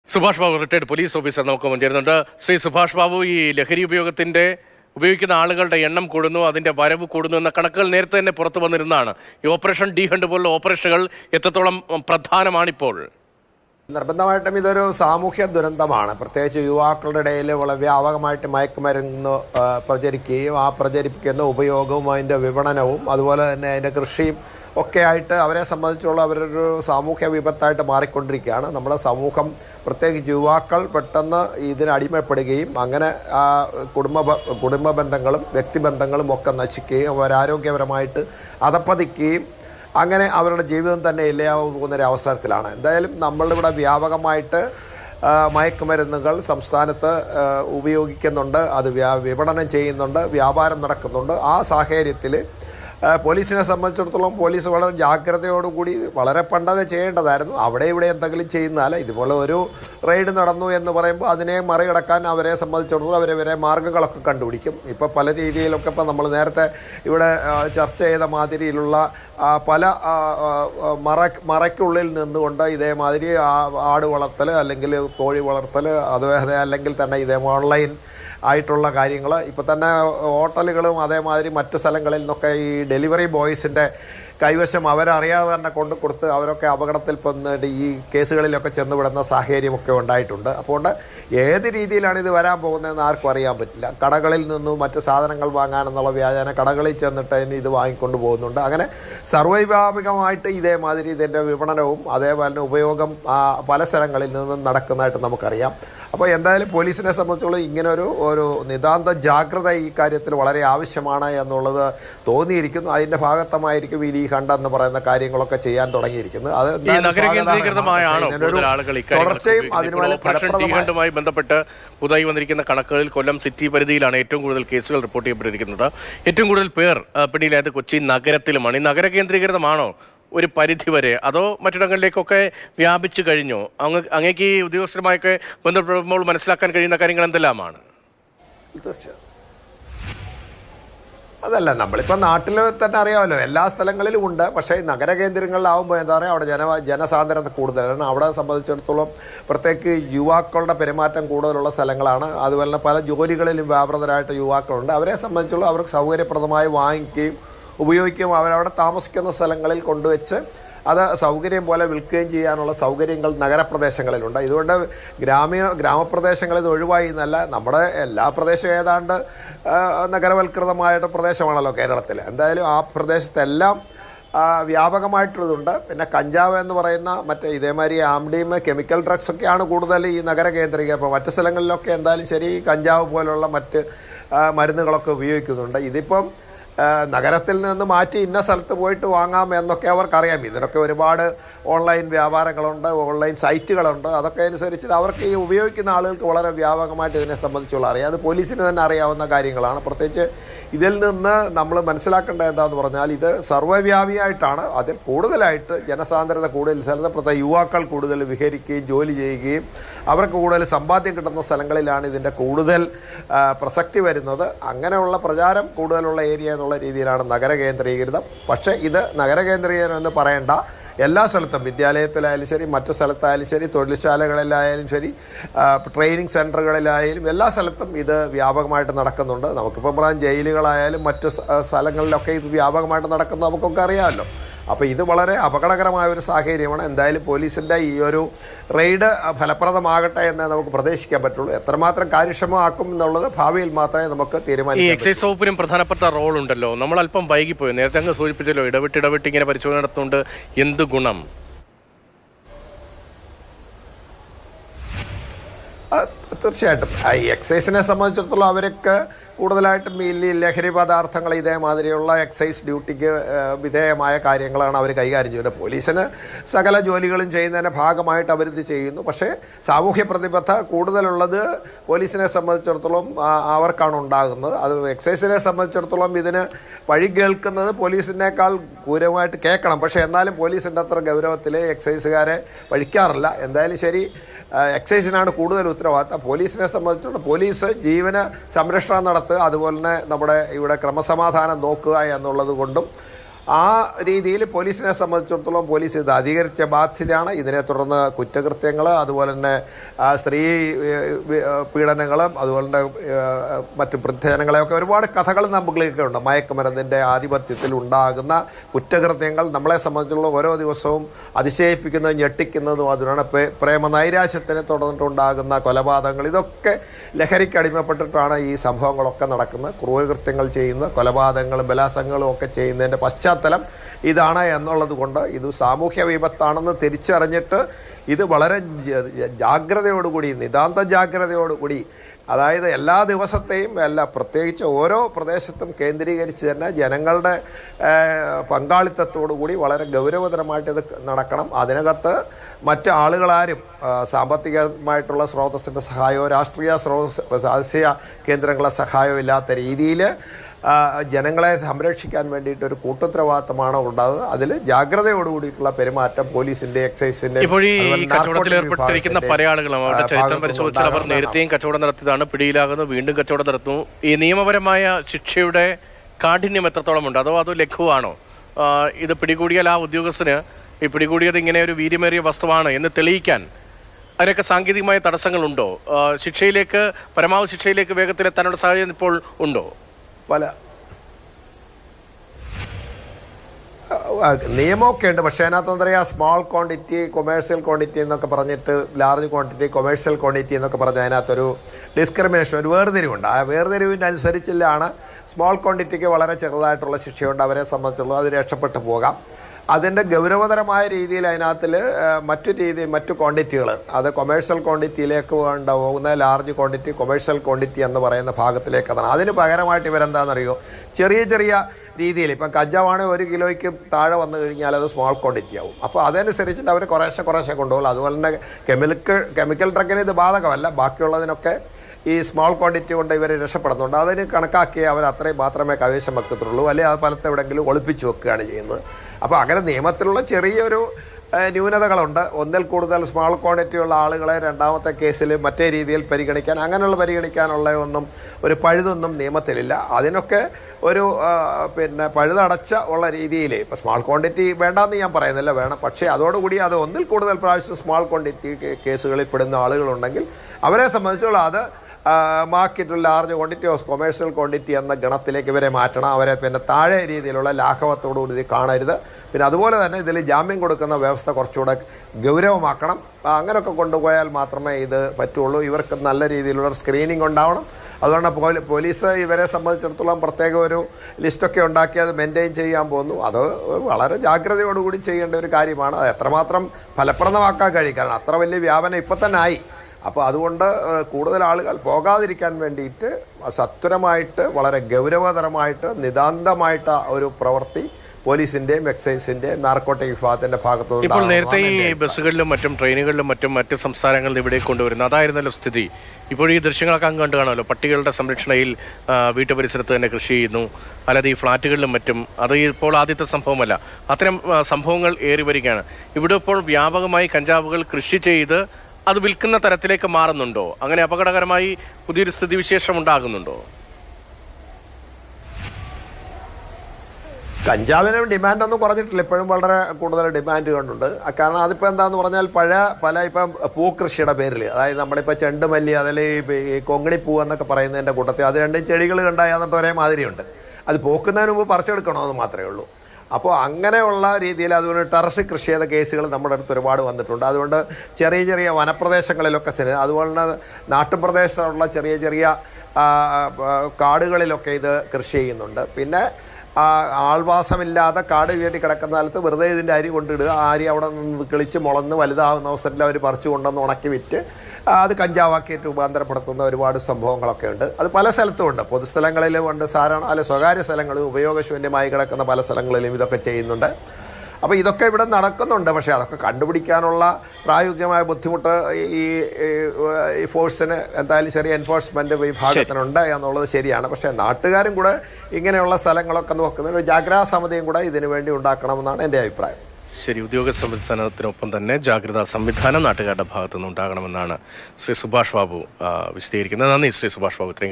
Subhash Babu retired police officer നമുക്ക് മുൻ ചേരുന്നുണ്ട് ശ്രീ സുഭാഷ് ബാബു ഈ ലഹരി ഉപയോഗത്തിന്റെ ഉപയോഗിക്കുന്ന ആളുകളുടെ എണ്ണം കൂടുന്നു അതിന്റെ വരവ് കൂടുന്നു എന്ന കണക്കുകൾ നേരത്തെ തന്നെ പുറത്തു വന്നിരുന്നതാണ് ഈ ഓപ്പറേഷൻ ഡി ഹണ്ട് പോലുള്ള ഓപ്പറേഷനുകൾ എത്രത്തോളം ഉം, പ്രധാനമാണിപ്പോൾ നിർബന്ധമായിട്ടും ഇതൊരു സാമൂഹ്യ ദുരന്തമാണ് പ്രത്യേകിച്ച് യുവാക്കളുടെ ഇടയിൽ വളരെ വ്യാപകമായിട്ട് മയക്കുമരുന്ന് ആ, പ്രചരിക്കുകയും ആ പ്രചരിപ്പിക്കുന്ന ഉപയോഗവും അതിൻ്റെ വിപണനവും അതുപോലെ തന്നെ അതിൻ്റെ കൃഷിയും ഒക്കെ ആയിട്ട് അവരെ സംബന്ധിച്ചുള്ള അവരൊരു സാമൂഹ്യ വിപത്തായിട്ട് മാറിക്കൊണ്ടിരിക്കുകയാണ് നമ്മുടെ സമൂഹം പ്രത്യേകിച്ച് യുവാക്കൾ പെട്ടെന്ന് ഇതിന് അടിമപ്പെടുകയും അങ്ങനെ ആ കുടുംബ ബ- കുടുംബ ബന്ധങ്ങളും വ്യക്തിബന്ധങ്ങളും ഒക്കെ നശിക്കുകയും അവരാരോഗ്യപരമായിട്ട് അധപ്പതിക്കുകയും അങ്ങനെ അവരുടെ ജീവിതം തന്നെ ഇല്ലാതെ പോകുന്ന ഒരു അവസരത്തിലാണ് എന്തായാലും നമ്മളിവിടെ വ്യാപകമായിട്ട് ആ, മയക്കുമരുന്നുകൾ സംസ്ഥാനത്ത് ആ, ഉപയോഗിക്കുന്നുണ്ട് അത് വ്യാ വിപണനം ചെയ്യുന്നുണ്ട് വ്യാപാരം നടക്കുന്നുണ്ട് ആ സാഹചര്യത്തിൽ ആ, പോലീസിനെ സംബന്ധിച്ചിടത്തോളം പോലീസ് വളരെ ജാഗ്രതയോടുകൂടി വളരെ പണ്ടത് ചെയ്യേണ്ടതായിരുന്നു അവിടെ ഇവിടെ എന്തെങ്കിലും ചെയ്യുന്നാൽ ഇതുപോലെ ഒരു റെയ്ഡ് നടന്നു എന്ന് പറയുമ്പോൾ അതിനെ മറികടക്കാൻ അവരെ സംബന്ധിച്ചിടത്തോളം അവരെ വരെ മാർഗ്ഗങ്ങളൊക്കെ കണ്ടുപിടിക്കും ഇപ്പോൾ പല രീതിയിലൊക്കെ ഇപ്പോൾ നമ്മൾ നേരത്തെ ഇവിടെ ആ, ചർച്ച ചെയ്ത മാതിരിയിലുള്ള ആ, പല ആ, ആ, ആ, മറ മറയ്ക്കുള്ളിൽ നിന്നുകൊണ്ട് ഇതേമാതിരി ആ- ആട് വളർത്തൽ അല്ലെങ്കിൽ കോഴി വളർത്തൽ അതുപോലെ അല്ലെങ്കിൽ തന്നെ ഇതേ ഓൺലൈൻ ആയിട്ടുള്ള കാര്യങ്ങൾ ഇപ്പോൾ തന്നെ ഹോട്ടലുകളും അതേമാതിരി മറ്റു സ്ഥലങ്ങളിൽ നിന്നൊക്കെ ഈ ഡെലിവറി ബോയ്സിൻ്റെ കൈവശം അവരറിയാതെ തന്നെ കൊണ്ട് കൊടുത്ത് അവരൊക്കെ അപകടത്തിൽ പെന്നിട്ട് ഈ കേസുകളിലൊക്കെ ചെന്നുവിടുന്ന സാഹചര്യമൊക്കെ ഉണ്ടായിട്ടുണ്ട് അപ്പോൾ ഏത് രീതിയിലാണ് ഇത് വരാൻ പോകുന്നതെന്ന് ആർക്കും അറിയാൻ പറ്റില്ല കടകളിൽ നിന്നും മറ്റ് സാധനങ്ങൾ വാങ്ങാനെന്നുള്ള വ്യാജന കടകളിൽ ചെന്നിട്ട് അതിന് ഇത് വാങ്ങിക്കൊണ്ട് പോകുന്നുണ്ട് അങ്ങനെ സർവ്വവ്യാപകമായിട്ട് ഇതേമാതിരി ഇതിൻ്റെ വിപണനവും അതേപോലെ തന്നെ ഉപയോഗം ആ, പല സ്ഥലങ്ങളിൽ നിന്നും നടക്കുന്നതായിട്ട് നമുക്കറിയാം അപ്പോൾ എന്തായാലും പോലീസിനെ സംബന്ധിച്ചോളം ഇങ്ങനെ ഒരു ഒരു നിതാന്ത ജാഗ്രത ഈ കാര്യത്തിൽ വളരെ ആവശ്യമാണ് എന്നുള്ളത് തോന്നിയിരിക്കുന്നു അതിൻ്റെ ഭാഗത്തമായിരിക്കും ഈ ഹണ്ട എന്ന് പറയുന്ന കാര്യങ്ങളൊക്കെ ചെയ്യാൻ തുടങ്ങിയിരിക്കുന്നത് അത് ഈ എന്തായാലും നഗര കേന്ദ്രീകൃതമായാണോ സ്വാഗതാർഹമാണ്. പക്ഷേ കൂടുതൽ ഇതിനൊരു ആളുകൾ ഇക്കാര്യങ്ങൾ തുടർച്ചയും ഉപയോഗിക്കുന്നത്? ഇപ്പോൾ അതിനുവേണ്ടി ഓപ്പറേഷൻ ഡി ഫലപ്രദമായ ഹണ്ടുമായി ബന്ധപ്പെട്ട് പുതുതായി വന്നിരിക്കുന്ന കണക്കുകളിൽ കൊല്ലം സിറ്റി പരിധിയിലാണ് ഏറ്റവും കൂടുതൽ കേസുകൾ റിപ്പോർട്ട് ചെയ്യപ്പെട്ടിരിക്കുന്നത് ഏറ്റവും കൂടുതൽ പേർ ആ, പിടിയിലായത് കൊച്ചി നഗരത്തിലുമാണ് ഈ നഗര കേന്ദ്രീകൃതമാണോ ഒരു പരിധി വരെ അതോ മറ്റിടങ്ങളിലേക്കൊക്കെ വ്യാപിച്ചു കഴിഞ്ഞോ അങ്ങ് അങ്ങേക്ക് ഈ ഉദ്യോഗസ്ഥരുമായൊക്കെ ബന്ധപ്പെടുമ്പോൾ മനസ്സിലാക്കാൻ കഴിയുന്ന കാര്യങ്ങൾ എന്തെല്ലാമാണ് തീർച്ചയായും അതല്ല നമ്മളിപ്പോൾ നാട്ടിൽ തന്നെ അറിയാമല്ലോ എല്ലാ സ്ഥലങ്ങളിലും ഉണ്ട് പക്ഷേ ഈ നഗര കേന്ദ്രങ്ങളിലാവുമ്പോൾ എന്താ പറയുക അവിടെ ജന ജനസാന്ദ്രത കൂടുതലാണ് അവിടെ സംബന്ധിച്ചിടത്തോളം പ്രത്യേകിച്ച് യുവാക്കളുടെ പെരുമാറ്റം കൂടുതലുള്ള സ്ഥലങ്ങളാണ് അതുപോലെ തന്നെ പല ജോലികളിലും വ്യാപൃതരായിട്ട് യുവാക്കളുണ്ട് അവരെ സംബന്ധിച്ചുള്ള അവർക്ക് സൗകര്യപ്രദമായി വാങ്ങിക്കുകയും ഉപയോഗിക്കുകയും അവരവിടെ താമസിക്കുന്ന സ്ഥലങ്ങളിൽ കൊണ്ടുവച്ച് അത് സൗകര്യം പോലെ വിൽക്കുകയും ചെയ്യാനുള്ള സൗകര്യങ്ങൾ നഗരപ്രദേശങ്ങളിലുണ്ട് ഇതുകൊണ്ട് ഗ്രാമീണ ഗ്രാമപ്രദേശങ്ങളിൽ ഇത് ഒഴിവായി എന്നല്ല നമ്മുടെ എല്ലാ പ്രദേശവും ഏതാണ്ട് ആ, നഗരവൽകൃതമായിട്ട് പ്രദേശമാണല്ലോ കേരളത്തിൽ എന്തായാലും ആ പ്രദേശത്തെല്ലാം ആ, വ്യാപകമായിട്ടുള്ളതുണ്ട് പിന്നെ കഞ്ചാവ് എന്ന് പറയുന്ന മറ്റേ ഇതേമാതിരി ആംഡിയും കെമിക്കൽ ഡ്രഗ്സ് ഒക്കെയാണ് കൂടുതൽ ഈ നഗര കേന്ദ്രീക ഇപ്പോൾ മറ്റു സ്ഥലങ്ങളിലൊക്കെ എന്തായാലും ശരി കഞ്ചാവ് പോലുള്ള മറ്റ് ആ, മരുന്നുകളൊക്കെ ഉപയോഗിക്കുന്നുണ്ട് ഇതിപ്പം ആ, നഗരത്തിൽ നിന്ന് മാറ്റി ഇന്ന സ്ഥലത്ത് പോയിട്ട് വാങ്ങാം എന്നൊക്കെ അവർക്കറിയാം ഇതിനൊക്കെ ഒരുപാട് ഓൺലൈൻ വ്യാപാരങ്ങളുണ്ട് ഓൺലൈൻ സൈറ്റുകളുണ്ട് അതൊക്കെ അനുസരിച്ച് അവർക്ക് ഈ ഉപയോഗിക്കുന്ന ആളുകൾക്ക് വളരെ വ്യാപകമായിട്ട് ഇതിനെ സംബന്ധിച്ചുള്ള അറിയാം അത് പോലീസിന് തന്നെ അറിയാവുന്ന കാര്യങ്ങളാണ് പ്രത്യേകിച്ച് ഇതിൽ നിന്ന് നമ്മൾ മനസ്സിലാക്കേണ്ടത് എന്താണെന്ന് പറഞ്ഞാൽ ഇത് സർവ്വവ്യാപിയായിട്ടാണ് അതിൽ കൂടുതലായിട്ട് ജനസാന്ദ്രത കൂടുതൽ സ്ഥലത്ത് പ്രത്യേക യുവാക്കൾ കൂടുതൽ വിഹരിക്കുകയും ജോലി ചെയ്യുകയും അവർക്ക് കൂടുതൽ സമ്പാദ്യം കിട്ടുന്ന സ്ഥലങ്ങളിലാണ് ഇതിൻ്റെ കൂടുതൽ ആ, പ്രസക്തി വരുന്നത് അങ്ങനെയുള്ള പ്രചാരം കൂടുതലുള്ള ഏരിയ എന്നുള്ള രീതിയിലാണ് നഗര കേന്ദ്രീകൃതം പക്ഷേ ഇത് നഗര കേന്ദ്രീകരണം എന്ന് പറയേണ്ട എല്ലാ സ്ഥലത്തും വിദ്യാലയത്തിലായാലും ശരി മറ്റു സ്ഥലത്തായാലും ശരി തൊഴിൽശാലകളിലായാലും ശരി ആ, ട്രെയിനിങ് സെൻറ്ററുകളിലായാലും എല്ലാ സ്ഥലത്തും ഇത് വ്യാപകമായിട്ട് നടക്കുന്നുണ്ട് നമുക്കിപ്പോൾ പറയാം ജയിലുകളായാലും മറ്റു സ്ഥ- സ്ഥലങ്ങളിലൊക്കെ ഇത് വ്യാപകമായിട്ട് നടക്കുന്നത് നമുക്കൊക്കെ അറിയാമല്ലോ അപ്പോൾ ഇത് വളരെ അപകടകരമായ ഒരു സാഹചര്യമാണ് എന്തായാലും പോലീസിൻ്റെ ഈ ഒരു റെയ്ഡ് ഫലപ്രദമാകട്ടെ എന്ന് നമുക്ക് പ്രതീക്ഷിക്കാൻ പറ്റുള്ളൂ എത്രമാത്രം കാര്യക്ഷമമാക്കും എന്നുള്ളത് ഭാവിയിൽ മാത്രമേ നമുക്ക് ഈ തീരുമാനിക്കാൻ എക്സൈസ് വകുപ്പിനും പ്രധാനപ്പെട്ട റോൾ ഉണ്ടല്ലോ നമ്മൾ അല്പം വൈകിപ്പോയി നേരത്തെ അങ്ങ് സൂചിപ്പിച്ചല്ലോ ഇടവിട്ട് ഇടവിട്ട് ഇങ്ങനെ പരിശോധന നടത്തുന്നുണ്ട് എന്ത് ഗുണം ആ, തീർച്ചയായിട്ടും ആ, ഈ എക്സൈസിനെ സംബന്ധിച്ചിടത്തോളം അവരൊക്കെ കൂടുതലായിട്ടും ഈ ലി- ലഹരി പദാർത്ഥങ്ങൾ ഇതേമാതിരിയുള്ള എക്സൈസ് ഡ്യൂട്ടിക്ക് ആ, വിധേയമായ കാര്യങ്ങളാണ് അവർ കൈകാര്യം ചെയ്യുന്നത് പോലീസിന് സകല ജോലികളും ചെയ്യുന്നതിൻ്റെ ഭാഗമായിട്ട് അവരിത് ചെയ്യുന്നു പക്ഷേ സാമൂഹ്യ പ്രതിബദ്ധത കൂടുതലുള്ളത് പോലീസിനെ സംബന്ധിച്ചിടത്തോളം ആ, അവർക്കാണ് ഉണ്ടാകുന്നത് അത് എക്സൈസിനെ സംബന്ധിച്ചിടത്തോളം ഇതിന് വഴി കേൾക്കുന്നത് പോലീസിനേക്കാൾ ഗൗരവമായിട്ട് കേൾക്കണം പക്ഷേ എന്നാലും പോലീസിൻ്റെ അത്ര ഗൗരവത്തിൽ എക്സൈസുകാരെ വഴിക്കാറില്ല എന്തായാലും ശരി ആ, എക്സൈസിനാണ് കൂടുതൽ ഉത്തരവാദിത്തം പോലീസിനെ സംബന്ധിച്ചിടത്തോളം പോലീസ് ജീവന് സംരക്ഷണം നടത്തുക അതുപോലെ തന്നെ നമ്മുടെ ഇവിടെ ക്രമസമാധാനം നോക്കുക എന്നുള്ളത് കൊണ്ടും ആ രീതിയിൽ പോലീസിനെ സംബന്ധിച്ചിടത്തോളം പോലീസ് ഇത് അധികരിച്ച ബാധ്യതയാണ് ഇതിനെ തുടർന്ന് കുറ്റകൃത്യങ്ങൾ അതുപോലെ തന്നെ ആ, സ്ത്രീ പീഡനങ്ങളും അതുപോലെ തന്നെ ആ, മറ്റ് വൃദ്ധജനങ്ങളെയൊക്കെ ഒരുപാട് കഥകൾ നമുക്കൊക്കെ ഉണ്ട് മയക്കുമരുന്നിൻ്റെ ആധിപത്യത്തിൽ ഉണ്ടാകുന്ന കുറ്റകൃത്യങ്ങൾ നമ്മളെ സംബന്ധിച്ചുള്ള ഓരോ ദിവസവും അതിശയിപ്പിക്കുന്നതും ഞെട്ടിക്കുന്നതും അതിനാണ് പ്രേ- പ്രേമ നൈരാശ്യത്തിനെ തുടർന്നിട്ടുണ്ടാകുന്ന കൊലപാതകങ്ങൾ ഇതൊക്കെ ലഹരിക്ക് അടിമപ്പെട്ടിട്ടാണ് ഈ സംഭവങ്ങളൊക്കെ നടക്കുന്നത് ക്രൂരകൃത്യങ്ങൾ ചെയ്യുന്ന കൊലപാതകങ്ങളും ബലാസംഗങ്ങളും ഒക്കെ ചെയ്യുന്നതിൻ്റെ പശ്ചാത്തലം ഇതാണ് എന്നുള്ളത് കൊണ്ട് ഇത് സാമൂഹ്യ വിപത്താണെന്ന് തിരിച്ചറിഞ്ഞിട്ട് ഇത് വളരെ ജ- ജാഗ്രതയോടുകൂടി നിതാന്ത ജാഗ്രതയോടുകൂടി അതായത് എല്ലാ ദിവസത്തെയും എല്ലാ പ്രത്യേകിച്ച് ഓരോ പ്രദേശത്തും കേന്ദ്രീകരിച്ച് തന്നെ ജനങ്ങളുടെ ഏഹ്, പങ്കാളിത്തത്തോടു കൂടി വളരെ ഗൗരവതരമായിട്ട് ഇത് നടക്കണം അതിനകത്ത് മറ്റ് ആളുകളാരും ആ, സാമ്പത്തികമായിട്ടുള്ള സ്രോതസ്സിൻ്റെ സഹായമോ രാഷ്ട്രീയ സ്രോതസ് രാഷ്ട്രീയ കേന്ദ്രങ്ങളെ സഹായമോ ഇല്ലാത്ത രീതിയിൽ ആ, ജനങ്ങളെ സംരക്ഷിക്കാൻ വേണ്ടിയിട്ട് ഒരു കൂട്ടുത്തരവാദിത്തമാണ് ഉണ്ടാകുന്നത് അതിൽ ജാഗ്രതയോടുകൂടിയിട്ടുള്ള പെരുമാറ്റം പോലീസിന്റെ എക്സൈസിന്റെ ഇപ്പോൾ ഈ അതുപോലെ കച്ചവടത്തിൽ narcotic ഏർപ്പെട്ടിരിക്കുന്ന വിഭാഗത്തിന്റെ, പല ആളുകളും അവരുടെ ആ, ചരിത്രം ഭാഗത്തുനിന്ന് പരിശോധിച്ചാൽ അവർ ഉണ്ടാകുന്നതാണ്. നേരത്തെയും കച്ചവടം നടത്തിയതാണ് പിടിയിലാകുന്നു വീണ്ടും കച്ചവടം നടത്തുന്നു ഈ നിയമപരമായ ശിക്ഷയുടെ കാഠിന്യം എത്രത്തോളം ഉണ്ട് അതോ അതോ ലഘുവാണോ ആ, ഇത് പിടികൂടിയാൽ ആ ഉദ്യോഗസ്ഥന് ഈ പിടികൂടിയത് ഇങ്ങനെ ഒരു വീര്യമേറിയ വസ്തുവാണ് എന്ന് തെളിയിക്കാൻ അതിനൊക്കെ സാങ്കേതികമായ തടസ്സങ്ങളുണ്ടോ ആ, ശിക്ഷയിലേക്ക് പരമാവധി ശിക്ഷയിലേക്ക് വേഗത്തിലെത്താനുള്ള സാഹചര്യം ഇപ്പോൾ ഉണ്ടോ പല ആ, നിയമമൊക്കെ ഉണ്ട് പക്ഷേ അതിനകത്ത് എന്താ പറയുക സ്മോൾ ക്വാണ്ടിറ്റി കൊമേഴ്സ്യൽ ക്വാണ്ടിറ്റി എന്നൊക്കെ പറഞ്ഞിട്ട് ലാർജ് ക്വാണ്ടിറ്റി കൊമേഴ്സ്യൽ ക്വാണ്ടിറ്റി എന്നൊക്കെ പറഞ്ഞ് അതിനകത്തൊരു ഡിസ്ക്രിമിനേഷൻ ഒരു വേർതിരിവുണ്ട് ആ വേർതിരിവിൻ്റെ അനുസരിച്ചില്ലാണ് സ്മോൾ ക്വാണ്ടിറ്റിക്ക് വളരെ ചെറുതായിട്ടുള്ള ശിക്ഷയുണ്ട് അവരെ സംബന്ധിച്ചുള്ളത് അത് രക്ഷപ്പെട്ടു പോകാം അതിൻ്റെ ഗൗരവതരമായ രീതിയിൽ അതിനകത്തിൽ മറ്റു രീതി മറ്റു ക്വാണ്ടിറ്റികൾ അത് കൊമേഴ്ഷ്യൽ ക്വാണ്ടിറ്റിയിലേക്ക് വേണ്ട പോകുന്ന ലാർജ് ക്വാണ്ടിറ്റി കൊമേഴ്ഷ്യൽ ക്വാണ്ടിറ്റി എന്ന് പറയുന്ന ഭാഗത്തിലേക്ക് എത്തണം അതിന് പകരമായിട്ട് ഇവരെന്താണെന്നറിയോ ചെറിയ ചെറിയ രീതിയിൽ ഇപ്പം കഞ്ചാവാണെങ്കിൽ ഒരു കിലോയ്ക്ക് താഴെ വന്നു കഴിഞ്ഞാൽ അത് സ്മോൾ ക്വാണ്ടിറ്റി ആവും അപ്പോൾ അതനുസരിച്ചിട്ട് അവർ കുറേശ്ശെ കുറേശ്ശെ കൊണ്ടുപോകും അതുപോലെ തന്നെ കെമിക്കൽ കെമിക്കൽ ഡ്രഗിന് ഇത് ബാധകമല്ല ബാക്കിയുള്ളതിനൊക്കെ ഈ സ്മോൾ ക്വാണ്ടിറ്റി കൊണ്ട് ഇവർ രക്ഷപ്പെടുന്നുണ്ട് അതിന് കണക്കാക്കി അവർ അത്രയും മാത്രമേ കൈവശം വെക്കത്തുള്ളൂ അല്ലെങ്കിൽ അത് പലത്തെ എവിടെയെങ്കിലും ഒളിപ്പിച്ച് വെക്കുകയാണ് ചെയ്യുന്നത് അപ്പോൾ അങ്ങനെ നിയമത്തിലുള്ള ചെറിയൊരു ഏഹ്, ന്യൂനതകളുണ്ട് ഒന്നിൽ കൂടുതൽ സ്മോൾ ക്വാണ്ടിറ്റി ഉള്ള ആളുകളെ രണ്ടാമത്തെ കേസിൽ മറ്റേ രീതിയിൽ പരിഗണിക്കാൻ അങ്ങനെയുള്ള പരിഗണിക്കാനുള്ള ഒന്നും ഒരു പഴുതൊന്നും നിയമത്തിലില്ല അതിനൊക്കെ ഒരു ആ, പിന്നെ പഴുതടച്ച ഉള്ള രീതിയിൽ ഇപ്പോൾ സ്മോൾ ക്വാണ്ടിറ്റി വേണ്ടാന്ന് ഞാൻ പറയുന്നില്ല വേണം പക്ഷേ അതോടുകൂടി അത് ഒന്നിൽ കൂടുതൽ പ്രാവശ്യം സ്മോൾ ക്വാണ്ടിറ്റി കേസുകളിൽ പെടുന്ന ആളുകളുണ്ടെങ്കിൽ അവരെ സംബന്ധിച്ചോളം അത് market large quantity of commercial quantity എന്ന ഗണത്തിലേക്ക് ഇവരെ മാറ്റണം അവരെ പിന്നെ താഴെ രീതിയിലുള്ള ലാഘവത്തോടുകൂടി ഇത് കാണരുത് പിന്നെ അതുപോലെ തന്നെ ഇതിൽ ജാമ്യം കൊടുക്കുന്ന വ്യവസ്ഥ കുറച്ചുകൂടെ ഗൗരവമാക്കണം ആ, അങ്ങനെയൊക്കെ കൊണ്ടുപോയാൽ മാത്രമേ ഇത് പറ്റുള്ളൂ ഇവർക്ക് നല്ല രീതിയിലുള്ള സ്ക്രീനിങ് ഉണ്ടാവണം അതുകൊണ്ട് പോലീ- പോലീസ് ഇവരെ സംബന്ധിച്ചിടത്തോളം പ്രത്യേക ഒരു ലിസ്റ്റൊക്കെ ഉണ്ടാക്കി അത് മെയിൻറ്റെയിൻ ചെയ്യാൻ പോകുന്നു അത് വളരെ ജാഗ്രതയോടുകൂടി ചെയ്യേണ്ട ഒരു കാര്യമാണ് അത് എത്രമാത്രം ഫലപ്രദമാക്കാൻ കഴിയും കാരണം അത്ര വലിയ വ്യാപനം ഇപ്പം തന്നെ ആയി അപ്പോൾ അതുകൊണ്ട് ഏഹ്, കൂടുതൽ ആളുകൾ പോകാതിരിക്കാൻ വേണ്ടിയിട്ട് സത്വരമായിട്ട് വളരെ ഗൗരവതരമായിട്ട് നിതാന്തമായിട്ട് ഒരു പ്രവൃത്തി പോലീസിൻ്റെയും എക്സൈസിൻ്റെയും നാർക്കോട്ടിക് വിഭാഗത്തിൻ്റെ ഭാഗത്തു ഇപ്പോൾ നിന്നുണ്ടാകണമെന്നാണ് നേരത്തെ ഈ എൻ്റെ അഭിപ്രായം. ബസ്സുകളിലും മറ്റും ട്രെയിനുകളിലും മറ്റും മറ്റ് സംസ്ഥാനങ്ങളിൽ ഇവിടെ കൊണ്ടുവരുന്നത് അതായിരുന്നല്ലോ സ്ഥിതി ഇപ്പോൾ ഈ ദൃശ്യങ്ങളൊക്കെ അങ്ങ് കണ്ടു കാണുമല്ലോ പട്ടികളുടെ സംരക്ഷണയിൽ ആ, വീട്ടുപരിസരത്ത് തന്നെ കൃഷി ചെയ്യുന്നു അല്ലാതെ ഈ ഫ്ളാറ്റുകളിലും മറ്റും അത് ഇപ്പോൾ ആദ്യത്തെ സംഭവമല്ല അത്തരം ആ, സംഭവങ്ങൾ ഏറി വരികയാണ് ഇവിടെ ഇപ്പോൾ വ്യാപകമായി കഞ്ചാവുകൾ കൃഷി ചെയ്ത് അത് വിൽക്കുന്ന തരത്തിലേക്ക് മാറുന്നുണ്ടോ അങ്ങനെ അപകടകരമായി പുതിയൊരു സ്ഥിതിവിശേഷം ഉണ്ടാകുന്നുണ്ടോ കഞ്ചാവിന് ഡിമാൻഡ് ഒന്നും കുറഞ്ഞിട്ടില്ല ഇപ്പോഴും വളരെ കൂടുതൽ ഡിമാൻഡ് കണ്ടുണ്ട് ആ കാരണം അതിപ്പോൾ എന്താന്ന് പറഞ്ഞാൽ പഴയ പല ഇപ്പം പൂക്കൃഷിയുടെ പേരിൽ അതായത് നമ്മളിപ്പോൾ ചെണ്ടുമല്ലി അതിൽ ഈ കൊങ്ങിണിപ്പൂ എന്നൊക്കെ പറയുന്നതിൻ്റെ കൂട്ടത്തിൽ അത് രണ്ടും ചെടികൾ കണ്ടാൽ എന്നിട്ട് ഒരേ മാതിരിയുണ്ട് അത് പോക്കുന്നതിന് മുമ്പ് പറിച്ചെടുക്കണമെന്ന് മാത്രമേ ഉള്ളൂ അപ്പോൾ അങ്ങനെയുള്ള രീതിയിൽ അതുപോലെ ടെറസ് കൃഷി ചെയ്ത കേസുകൾ നമ്മുടെ അടുത്ത് ഒരുപാട് വന്നിട്ടുണ്ട് അതുകൊണ്ട് ചെറിയ ചെറിയ വനപ്രദേശങ്ങളിലൊക്കെ സ്ഥിരം അതുപോലെ തന്നെ നാട്ടുപ്രദേശത്തുള്ള ചെറിയ ചെറിയ ആ, ആ, കാടുകളിലൊക്കെ ഇത് കൃഷി ചെയ്യുന്നുണ്ട് പിന്നെ ആ, ആൾവാസമില്ലാതെ കാട് വീട്ടി കിടക്കുന്ന കാലത്ത് വെറുതെ ഇതിൻ്റെ അരി കൊണ്ടിടുക ആ അരി അവിടെ നിന്ന് കിളിച്ച് മുളന്ന് വലുതാകുന്ന അവസരത്തിൽ അവർ പറിച്ചു കൊണ്ടുവന്ന് ഉണക്കി വിറ്റ് ആ, അത് കഞ്ചാവാക്കിയിട്ട് രൂപാന്തരപ്പെടുത്തുന്ന ഒരുപാട് സംഭവങ്ങളൊക്കെ ഉണ്ട് അത് പല സ്ഥലത്തും ഉണ്ട് പൊതുസ്ഥലങ്ങളിലും ഉണ്ട് സാധാരണ അല്ല സ്വകാര്യ സ്ഥലങ്ങളും ഉപയോഗശൂന്യമായി കിടക്കുന്ന പല സ്ഥലങ്ങളിലും ഇതൊക്കെ ചെയ്യുന്നുണ്ട് അപ്പോൾ ഇതൊക്കെ ഇവിടെ നടക്കുന്നുണ്ട് പക്ഷേ അതൊക്കെ കണ്ടുപിടിക്കാനുള്ള പ്രായോഗികമായ ബുദ്ധിമുട്ട് ഈ ഈ ഫോഴ്സിന് എന്തായാലും ചെറിയ എൻഫോഴ്സ്മെൻറ്റ് വിഭാഗത്തിനുണ്ട് എന്നുള്ളത് ശരിയാണ് പക്ഷേ നാട്ടുകാരും കൂടെ ഇങ്ങനെയുള്ള സ്ഥലങ്ങളൊക്കെ നോക്കുന്ന ഒരു ജാഗ്രതാ സമിതിയും കൂടെ ഇതിനു വേണ്ടി ഉണ്ടാക്കണമെന്നാണ് എൻ്റെ അഭിപ്രായം ശരി ഉദ്യോഗ സംവിധാനത്തിനൊപ്പം തന്നെ ജാഗ്രതാ സംവിധാനം നാട്ടുകാരുടെ ഭാഗത്തുനിന്ന് ഉണ്ടാകണമെന്നാണ് ശ്രീ സുഭാഷ് ബാബു ആ, വിശദീകരിക്കുന്നത് നന്ദി ശ്രീ സുഭാഷ് ബാബു ഇത്രയും